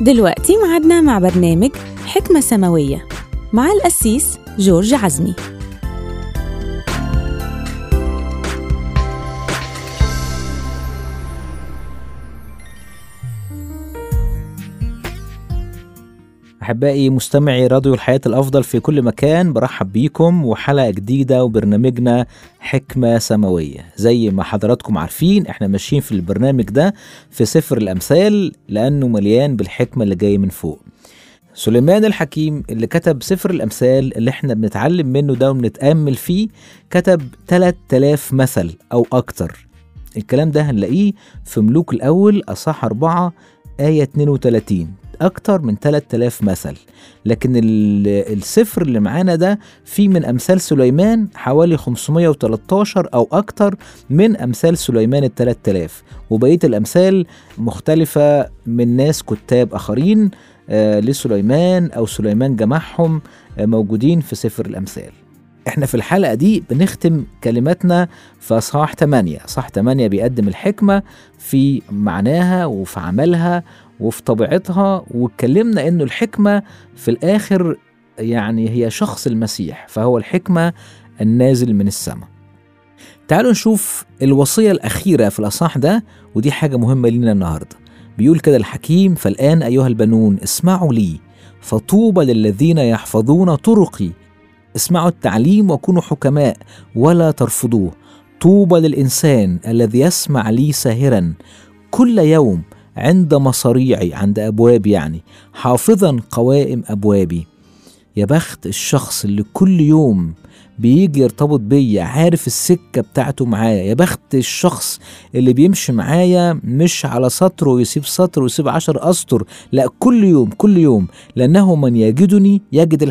دلوقتي معادنا مع برنامج حكمة سماوية مع القسيس جورج عزمي أحبائي مستمعي راديو الحياة الأفضل في كل مكان برحب بيكم وحلقة جديدة وبرنامجنا حكمة سماوية زي ما حضراتكم عارفين احنا ماشيين في البرنامج ده في سفر الأمثال لأنه مليان بالحكمة اللي جاية من فوق سليمان الحكيم اللي كتب سفر الأمثال اللي احنا بنتعلم منه ده وبنتأمل فيه كتب 3000 مثل أو أكتر الكلام ده هنلاقيه في ملوك الأول أصح 4 آية 32 أكتر من 3000 مثل لكن ال- السفر اللي معانا ده فيه من أمثال سليمان حوالي 513 أو أكتر من أمثال سليمان ال 3000 وبقية الأمثال مختلفة من ناس كتاب آخرين آه، لسليمان أو سليمان جمعهم آه، موجودين في سفر الأمثال احنا في الحلقة دي بنختم كلماتنا في أصحاح 8 أصحاح 8 بيقدم الحكمة في معناها وفي عملها وفي طبيعتها واتكلمنا انه الحكمة في الاخر يعني هي شخص المسيح فهو الحكمة النازل من السماء تعالوا نشوف الوصية الأخيرة في الأصحاح ده ودي حاجة مهمة لينا النهاردة بيقول كده الحكيم فالآن أيها البنون اسمعوا لي فطوبى للذين يحفظون طرقي اسمعوا التعليم وكونوا حكماء ولا ترفضوه طوبى للإنسان الذي يسمع لي ساهرا كل يوم عند مصاريعي عند أبوابي يعني حافظا قوائم أبوابي يا بخت الشخص اللي كل يوم بيجي يرتبط بيا عارف السكة بتاعته معايا يا بخت الشخص اللي بيمشي معايا مش على سطر ويسيب سطر ويسيب عشر أسطر لا كل يوم كل يوم لأنه من يجدني يجد